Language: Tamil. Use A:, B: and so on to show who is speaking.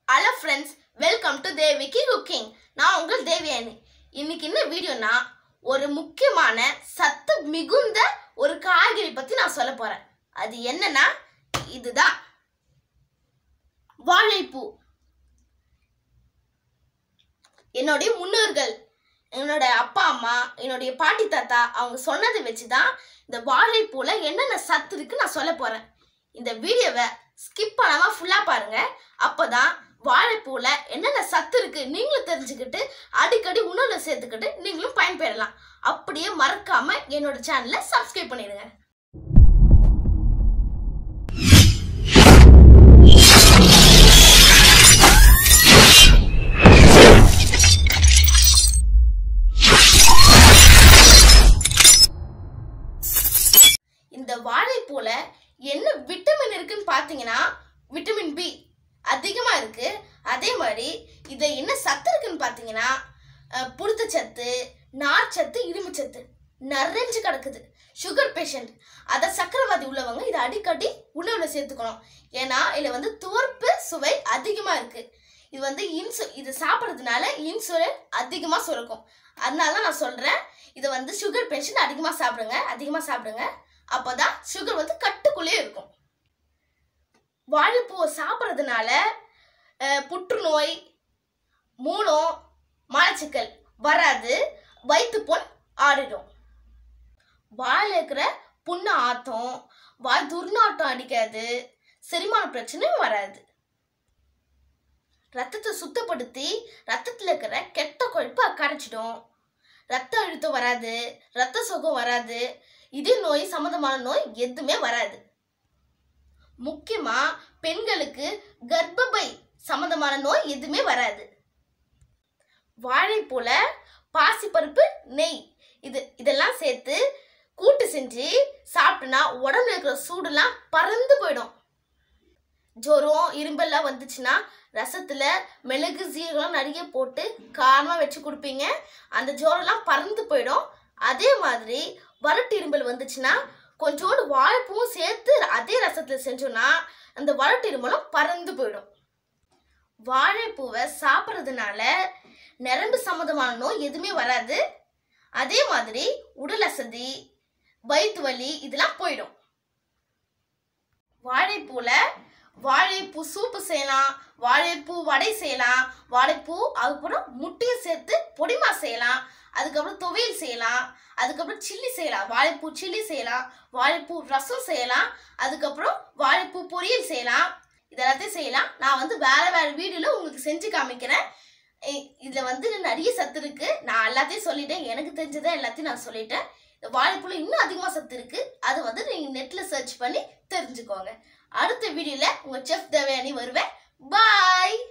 A: ஹலோ ஃப்ரெண்ட்ஸ் வெல்கம் டு தேவிக்கு குக்கிங் நான் உங்கள் தேவியானி இன்னைக்கு என்ன வீடியோனா ஒரு முக்கியமான சத்து மிகுந்த ஒரு காய்கறி பற்றி நான் சொல்ல போகிறேன் அது என்னன்னா இதுதான் வாழைப்பூ என்னுடைய முன்னோர்கள் என்னோட அப்பா அம்மா என்னுடைய பாட்டி தாத்தா அவங்க சொன்னதை வச்சு தான் இந்த வாழைப்பூல என்னென்ன சத்து இருக்கு நான் சொல்ல போறேன் இந்த வீடியோவை ஸ்கிப் பண்ணாம ஃபுல்லா பாருங்க அப்பதான் வாழைப்பூல என்னென்ன சத்து இருக்கு நீங்களும் தெரிஞ்சுக்கிட்டு அடிக்கடி உணவுல சேர்த்துக்கிட்டு நீங்களும் பயன்பெறலாம் அப்படியே மறக்காம என்னோட சேனலை சப்ஸ்கிரைப் பண்ணிடுங்க இந்த வாழைப்பூல என்ன விட்டமின் இருக்குன்னு பார்த்தீங்கன்னா விட்டமின் பி அதிகமாக இருக்கு அதே மாதிரி இதை என்ன சத்து இருக்குன்னு பார்த்தீங்கன்னா அஹ், புரதச்சத்து நார்ச்சத்து இரும்புச்சத்து நிறைஞ்சு கிடக்குது சுகர் பேஷண்ட் அதை சக்கரவாதி உள்ளவங்க இதை அடிக்கடி உணவுல சேர்த்துக்கணும் ஏன்னா இதில் வந்து துவர்ப்பு சுவை அதிகமாக இருக்கு இது வந்து இன்சு இது சாப்பிட்றதுனால இன்சுலின் அதிகமாக சுரக்கும் அதனால தான் நான் சொல்கிறேன் இதை வந்து சுகர் பேஷண்ட் அதிகமாக சாப்பிடுங்க அதிகமாக சாப்பிடுங்க அப்போதான் சுகர் வந்து கட்டுக்குள்ளே இருக்கும் வாழைப்பூவை சாப்பிட்றதுனால அஹ், புற்றுநோய் மூலம் மலச்சிக்கல் வராது வயிற்றுப்புண் ஆறிடும் வாயில் இருக்கிற புண்ணு ஆத்தம் வாய் துர்நாற்றம் அடிக்காது செரிமான பிரச்சனையும் வராது ரத்தத்தை சுத்தப்படுத்தி ரத்தத்தில் இருக்கிற கெட்ட கொழுப்பை கரைச்சிடும் ரத்த அழுத்தம் வராது ரத்த சோகம் வராது இது நோய் சம்மந்தமான நோய் எதுவுமே வராது முக்கியமா பெண்களுக்கு கர்ப்பப்பை சம்மந்தமான நோய் எதுவுமே வராது வாழைப்பூல பாசிப்பருப்பு நெய் இது இதெல்லாம் சேர்த்து கூட்டு செஞ்சு சாப்பிட்டோன்னா உடம்புல இருக்கிற சூடுலாம் பறந்து போயிடும் ஜுரம் இரும்பெல்லாம் வந்துச்சுன்னா ரசத்துல மிளகு சீரகம் நிறைய போட்டு காரமா வச்சு கொடுப்பீங்க அந்த ஜுரம்லாம் பறந்து போயிடும் அதே மாதிரி வறட்டு இரும்பல் வந்துச்சுன்னா கொஞ்சோண்டு வாழைப்பூவும் சேர்த்து அதே ரசத்துல செஞ்சோம்னா அந்த வறட்டு இருமலும் பறந்து போயிடும் வாழைப்பூவை சாப்பிட்றதுனால நரம்பு சம்மந்தமான நோய் எதுவுமே வராது அதே மாதிரி உடல் அசதி வயிற்று வலி இதெல்லாம் போயிடும் வாழைப்பூல வாழைப்பூ சூப்பு செய்யலாம் வாழைப்பூ வடை செய்யலாம் வாழைப்பூ அதுக்கப்புறம் முட்டையும் சேர்த்து பொடிமா செய்யலாம் அதுக்கப்புறம் துவையல் செய்யலாம் அதுக்கப்புறம் சில்லி செய்யலாம் வாழைப்பூ சில்லி செய்யலாம் வாழைப்பூ ரசம் செய்யலாம் அதுக்கப்புறம் வாழைப்பூ பொரியல் செய்யலாம் இதெல்லாத்தையும் செய்யலாம் நான் வந்து வேற வேற வீடியோல உங்களுக்கு செஞ்சு காமிக்கிறேன் இ- இதுல வந்து நிறைய சத்து இருக்கு நான் எல்லாத்தையும் சொல்லிட்டேன் எனக்கு தெரிஞ்சதை எல்லாத்தையும் நான் சொல்லிட்டேன் இந்த வாழைப்பூல இன்னும் அதிகமாக சத்து இருக்கு அது வந்து நீங்க நெட்ல சர்ச் பண்ணி தெரிஞ்சுக்கோங்க அடுத்த வீடியோல உங்க செஃப் தேவயானி வருவேன் பாய்